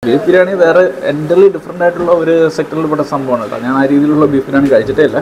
Beef biryani വേറെ entirely different ആയിട്ടുള്ള ഒരു സെക്ടറിൽ പെട്ട സംഭവമാണ് കേട്ടോ ഞാൻ ആ രീതിയിലുള്ള ബീഫ് ബിരിയാണി കഴിച്ചിട്ടേ ഇല്ല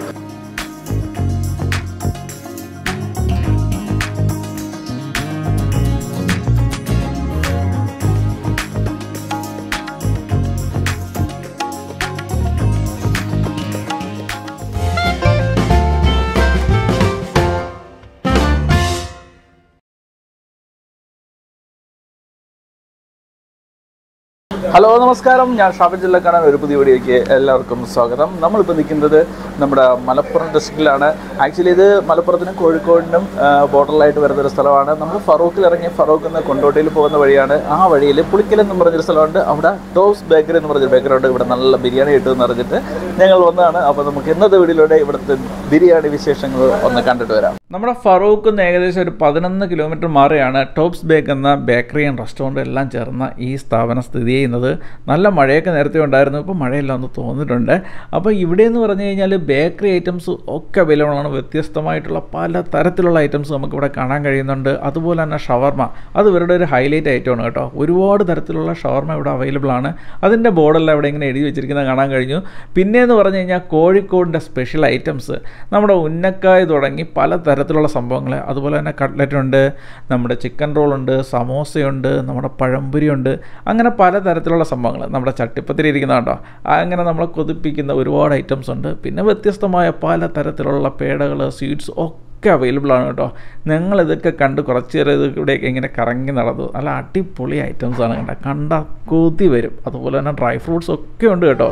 ഹലോ നമസ്കാരം ഞാൻ ഷാഫി ജില്ലക്കാരൻ ഒരു പുതിയ വീഡിയോയ്ക്ക് എല്ലാവർക്കും സ്വാഗതം നമ്മളിപ്പോൾ നിൽക്കുന്നത് നമ്മുടെ മലപ്പുറം ഡിസ്ട്രിക്റ്റിലാണ് ആക്ച്വലി ഇത് മലപ്പുറത്തിനും കോഴിക്കോടിനും ബോർഡറിലായിട്ട് വരുന്ന ഒരു സ്ഥലമാണ് നമ്മൾ ഫറൂഖിൽ ഇറങ്ങി ഫറൂഖിൽ നിന്ന് കൊണ്ടോട്ടിയിൽ പോകുന്ന വഴിയാണ് ആ വഴിയിൽ പുളിക്കൽ എന്ന് പറഞ്ഞൊരു സ്ഥലമുണ്ട് അവിടെ ടോപ്സ് ബേക്കറി എന്ന് പറഞ്ഞൊരു ബേക്കറി ഉണ്ട് ഇവിടെ നല്ല ബിരിയാണി കിട്ടുമെന്ന് അറിഞ്ഞിട്ട് ഞങ്ങൾ വന്നതാണ് അപ്പോൾ നമുക്ക് ഇന്നത്തെ വീഡിയോയിലൂടെ ഇവിടുത്തെ ബിരിയാണി വിശേഷങ്ങൾ ഒന്ന് കണ്ടിട്ട് വരാം നമ്മുടെ ഫറൂഖിൽ നിന്ന് ഏകദേശം ഒരു പതിനൊന്ന് കിലോമീറ്റർ മാറിയാണ് ടോപ്സ് ബേക്ക് എന്ന ബേക്കറി ആൻഡ് റെസ്റ്റോറൻറ്റ് എല്ലാം ചേർന്ന ഈ സ്ഥാപനം സ്ഥിതി ചെയ്യുന്നത് നല്ല മഴയൊക്കെ നേരത്തെ ഉണ്ടായിരുന്നു ഇപ്പോൾ മഴയില്ല എന്ന് തോന്നിയിട്ടുണ്ട് അപ്പോൾ ഇവിടെ എന്ന് പറഞ്ഞു കഴിഞ്ഞാൽ ബേക്കറി ഐറ്റംസ് ഒക്കെ അവൈലബിൾ ആണ് വ്യത്യസ്തമായിട്ടുള്ള പല തരത്തിലുള്ള ഐറ്റംസ് നമുക്ക് ഇവിടെ കാണാൻ കഴിയുന്നുണ്ട് അതുപോലെ തന്നെ ഷവർമ അത് ഇവരുടെ ഒരു ഹൈലൈറ്റ് ഐറ്റമാണ് കേട്ടോ ഒരുപാട് തരത്തിലുള്ള ഷവർമ ഇവിടെ അവൈലബിൾ ആണ് അതിൻ്റെ ബോർഡെല്ലാം ഇവിടെ ഇങ്ങനെ എഴുതി വെച്ചിരിക്കുന്നത് കാണാൻ കഴിഞ്ഞു പിന്നെ എന്ന് പറഞ്ഞു കഴിഞ്ഞാൽ കോഴിക്കോടിൻ്റെ സ്പെഷ്യൽ ഐറ്റംസ് നമ്മുടെ ഉന്നക്കായ തുടങ്ങി പല തരത്തിലുള്ള സംഭവങ്ങൾ അതുപോലെ തന്നെ കട്ട്ലറ്റ് ഉണ്ട് നമ്മുടെ ചിക്കൻ റോളുണ്ട് സമോസയുണ്ട് നമ്മുടെ പഴംപൊരിയുണ്ട് അങ്ങനെ പല തരത്തിലുള്ള സംഭവങ്ങൾ നമ്മുടെ ചട്ടിപ്പത്തിരി ഇരിക്കുന്ന കണ്ടോ അങ്ങനെ നമ്മളെ കൊതിപ്പിക്കുന്ന ഒരുപാട് ഐറ്റംസ് ഉണ്ട് പിന്നെ വ്യത്യസ്തമായ പല തരത്തിലുള്ള പേടകൾ സ്വീറ്റ്സ് ഒക്കെ അവൈലബിൾ ആണ് കേട്ടോ ഞങ്ങൾ ഇതൊക്കെ കണ്ട് കുറച്ച് നേരം ഇവിടെയൊക്കെ ഇങ്ങനെ കറങ്ങി നടന്നു നല്ല അടിപൊളി ഐറ്റംസ് ആണ് കണ്ട കണ്ട കൊതി വരും അതുപോലെ തന്നെ ഡ്രൈ ഫ്രൂട്ട്സ് ഒക്കെ ഉണ്ട് കേട്ടോ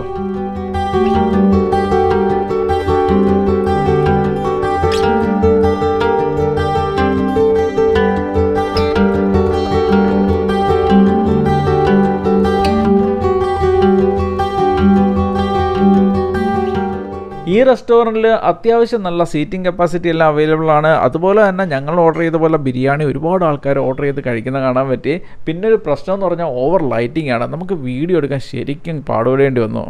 ഈ റെസ്റ്റോറൻറ്റിൽ അത്യാവശ്യം നല്ല സീറ്റിംഗ് കപ്പാസിറ്റി എല്ലാം അവൈലബിൾ ആണ് അതുപോലെ തന്നെ ഞങ്ങൾ ഓർഡർ ചെയ്ത പോലെ ബിരിയാണി ഒരുപാട് ആൾക്കാർ ഓർഡർ ചെയ്ത് കഴിക്കുന്ന കാണാൻ പറ്റി പിന്നെ ഒരു പ്രശ്നം എന്ന് പറഞ്ഞാൽ ഓവർ ലൈറ്റിംഗ് ആണ് നമുക്ക് വീഡിയോ എടുക്കാൻ ശരിക്കും പാടുപെടേണ്ടി വന്നു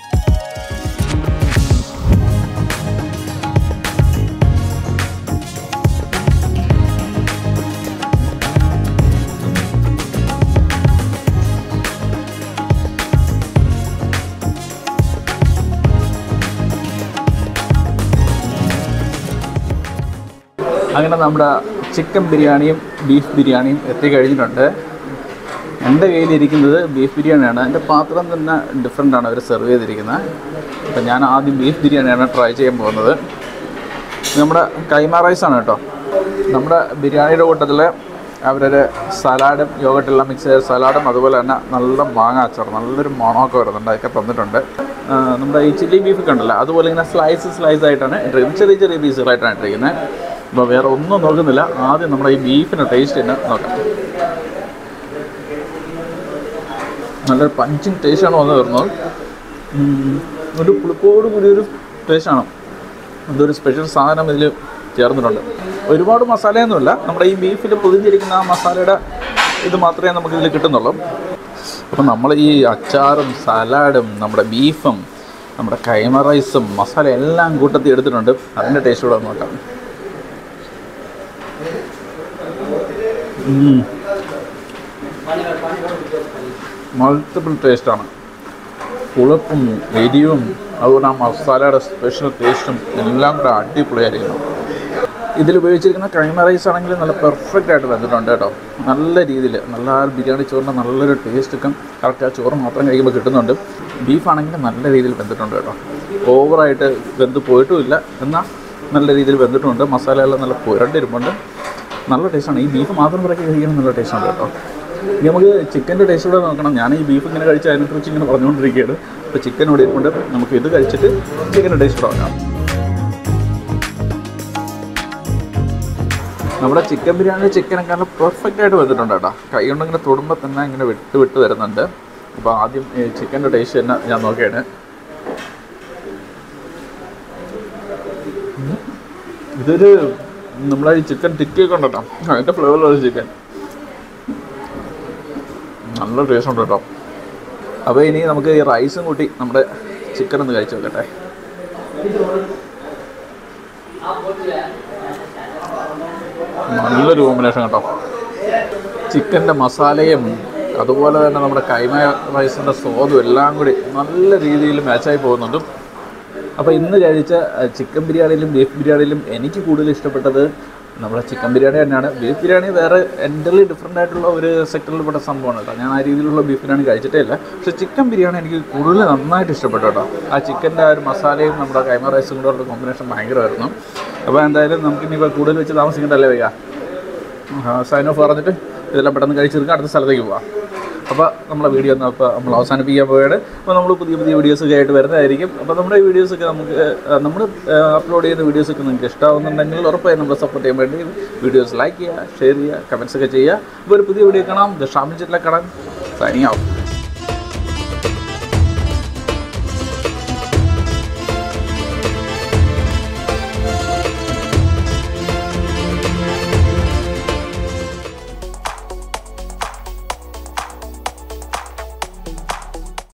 അങ്ങനെ നമ്മുടെ ചിക്കൻ ബിരിയാണിയും ബീഫ് ബിരിയാണിയും എത്തിക്കഴിഞ്ഞിട്ടുണ്ട് എൻ്റെ കയ്യിലിരിക്കുന്നത് ബീഫ് ബിരിയാണിയാണ് എൻ്റെ പാത്രം തന്നെ ഡിഫറെൻ്റ് ആണ് അവർ സെർവ് ചെയ്തിരിക്കുന്നത് അപ്പം ഞാൻ ആദ്യം ബീഫ് ബിരിയാണിയാണ് ട്രൈ ചെയ്യാൻ പോകുന്നത് ഇത് നമ്മുടെ കൈമ റൈസാണ് കേട്ടോ നമ്മുടെ ബിരിയാണിയുടെ കൂട്ടത്തിൽ അവരൊരു സലാഡും യോഗട്ടെല്ലാം മിക്സ് ചെയ്ത സലാഡും അതുപോലെ തന്നെ നല്ല മാങ്ങ അച്ചാർ നല്ലൊരു മണമൊക്കെ വരുന്നുണ്ട് അതൊക്കെ തന്നിട്ടുണ്ട് ആ, നമ്മുടെ ഈ ചില്ലി ബീഫ് ഒക്കെ ഉണ്ടല്ലോ അതുപോലെ ഇങ്ങനെ സ്ലൈസ് സ്ലൈസ് ആയിട്ടാണ് ഇട്ടിരിക്കുന്നത് ചെറിയ ചെറിയ പീസുകളായിട്ടാണ് ഇട്ടിരിക്കുന്നത് അപ്പോൾ വേറെ ഒന്നും നോക്കുന്നില്ല ആദ്യം നമ്മുടെ ഈ ബീഫിൻ്റെ ടേസ്റ്റ് തന്നെ നോക്കാം നല്ലൊരു പഞ്ചിങ് ടേസ്റ്റാണ് വന്ന് വരുന്നത് ഉം, ഒരു പുളിപ്പോട് കൂടിയൊരു ടേസ്റ്റാണ് എന്തൊരു സ്പെഷ്യൽ സാധനം ഇതിൽ ചേർന്നിട്ടുണ്ട് ഒരുപാട് മസാലയൊന്നുമില്ല നമ്മുടെ ഈ ബീഫിൽ പൊതിഞ്ഞിരിക്കുന്ന ആ മസാലയുടെ ഇത് മാത്രമേ നമുക്ക് ഇതിൽ കിട്ടുന്നുള്ളൂ അപ്പം നമ്മൾ ഈ അച്ചാറും സലാഡും നമ്മുടെ ബീഫും നമ്മുടെ കൈമ റൈസും മസാല എല്ലാം കൂട്ടത്തിൽ എടുത്തിട്ടുണ്ട് അതിൻ്റെ ടേസ്റ്റ് കൂടെ ഒന്ന് നോക്കാം മൾട്ടിപ്പിൾ ടേസ്റ്റാണ് പുളിപ്പും എരിവും അതുപോലെ ആ മസാലയുടെ സ്പെഷ്യൽ ടേസ്റ്റും എല്ലാം കൂടെ അടിപൊളിയായിരിക്കണം ഇതിൽ ഉപയോഗിച്ചിരിക്കുന്ന കൈമ റൈസ് ആണെങ്കിൽ നല്ല പെർഫെക്റ്റ് ആയിട്ട് വെന്തിട്ടുണ്ട് കേട്ടോ നല്ല രീതിയിൽ നല്ല ആ ബിരിയാണി ചോറിൻ്റെ നല്ലൊരു ടേസ്റ്റൊക്കെ കറക്റ്റ് ആ ചോറ് മാത്രം കഴിക്കുമ്പോൾ കിട്ടുന്നുണ്ട് ബീഫാണെങ്കിൽ നല്ല രീതിയിൽ വെന്തിട്ടുണ്ട് കേട്ടോ ഓവറായിട്ട് വെന്ത് പോയിട്ടുമില്ല എന്നാൽ നല്ല രീതിയിൽ വെന്തിട്ടുണ്ട് മസാലയെല്ലാം നല്ല പുരണ്ടിരിപ്പുണ്ട് നല്ല ടേസ്റ്റാണ് ഈ ബീഫ് മാത്രം പുറക്കി കഴിക്കണം നല്ല ടേസ്റ്റാണ് കേട്ടോ ഇനി നമുക്ക് ചിക്കൻ്റെ ടേസ്റ്റ് കൂടെ നോക്കണം ഞാൻ ഈ ബീഫ് ഇങ്ങനെ കഴിച്ച് അതിനെക്കുറിച്ച് ഇങ്ങനെ പറഞ്ഞുകൊണ്ടിരിക്കുകയാണ് അപ്പോൾ ചിക്കൻ ഇവിടെ ഇരിപ്പുണ്ട് നമുക്ക് ഇത് കഴിച്ചിട്ട് ചിക്കൻ്റെ ടേസ്റ്റ് കൂടെ നോക്കാം നമ്മുടെ ചിക്കൻ ബിരിയാണി ചിക്കനൊക്കെ നല്ല പെർഫെക്റ്റ് ആയിട്ട് വന്നിട്ടുണ്ട് കേട്ടോ കൈ കൊണ്ട് ഇങ്ങനെ തൊടുമ്പോൾ തന്നെ ഇങ്ങനെ വിട്ട് വിട്ട് വരുന്നുണ്ട് അപ്പോൾ ആദ്യം ചിക്കൻ്റെ ടേസ്റ്റ് തന്നെ ഞാൻ നോക്കിയാണ് ഉം. ഇതൊരു നമ്മളെ ഈ ചിക്കൻ ടിക്കിയൊക്കെ ഉണ്ടല്ലോ അതിൻ്റെ ഫ്ലേവറിലുള്ള ചിക്കൻ നല്ല ടേസ്റ്റ് ഉണ്ട് കേട്ടോ അപ്പോൾ ഇനി നമുക്ക് ഈ റൈസും കൂട്ടി നമ്മുടെ ചിക്കൻ ഒന്ന് കഴിച്ചു നോക്കട്ടെ നല്ലൊരു കോമ്പിനേഷൻ കേട്ടോ ചിക്കൻ്റെ മസാലയും അതുപോലെ തന്നെ നമ്മുടെ കൈമ റൈസിൻ്റെ സ്വാദും എല്ലാം കൂടി നല്ല രീതിയിൽ മാച്ചായി പോകുന്നുണ്ട് അപ്പോൾ ഇന്ന് കഴിച്ച അഹ്, ചിക്കൻ ബിരിയാണിയിലും ബീഫ് ബിരിയാണിയിലും എനിക്ക് കൂടുതൽ ഇഷ്ടപ്പെട്ടത് നമ്മുടെ ചിക്കൻ ബിരിയാണി തന്നെയാണ് ബീഫ് ബിരിയാണി വേറെ എൻ്റർലി ഡിഫറെൻ്റ് ആയിട്ടുള്ള ഒരു സെക്ടറിൽപ്പെട്ട സംഭവമാണ് കേട്ടോ ഞാൻ ആ രീതിയിലുള്ള ബീഫ് ബിരിയാണി കഴിച്ചിട്ടേ ഇല്ല പക്ഷേ ചിക്കൻ ബിരിയാണി എനിക്ക് കൂടുതൽ നന്നായിട്ട് ഇഷ്ടപ്പെട്ടു കേട്ടോ ആ ചിക്കൻ്റെ ആ ഒരു മസാലയും നമ്മുടെ കൈമ റൈസും കൂടെ ഉള്ള കോമ്പിനേഷൻ ഭയങ്കരമായിരുന്നു അപ്പോൾ എന്തായാലും നമുക്കിനിപ്പോൾ കൂടുതൽ വെച്ച് താമസിക്കണ്ടല്ലേ വയ്യ സൈൻ ഓഫ് പറഞ്ഞിട്ട് ഇതെല്ലാം പെട്ടെന്ന് കഴിച്ചെടുക്കുക അടുത്ത സ്ഥലത്തേക്ക് പോവാം അപ്പോൾ നമ്മളെ വീഡിയോ ഒന്ന് അപ്പോൾ നമ്മൾ അവസാനിപ്പിക്കാൻ പോവുകയാണ് അപ്പോൾ നമ്മൾ പുതിയ പുതിയ വീഡിയോസൊക്കെ ആയിട്ട് വരുന്നതായിരിക്കും അപ്പോൾ നമ്മുടെ ഈ വീഡിയോസൊക്കെ നമുക്ക് നമ്മൾ അപ്ലോഡ് ചെയ്യുന്ന വീഡിയോസൊക്കെ നിങ്ങൾക്ക് ഇഷ്ടമാവുന്നുണ്ടെങ്കിൽ ഉറപ്പായും നമ്മൾ സപ്പോർട്ട് ചെയ്യാൻ വേണ്ടി വീഡിയോസ് ലൈക്ക് ചെയ്യുക ഷെയർ ചെയ്യുക കമൻസ് ഒക്കെ ചെയ്യുക അപ്പോൾ ഒരു പുതിയ വീഡിയോ കാണാം ദ ഷാമിൽ ചിറ്റിലെ കാണാൻ സൈനിങ് ആവും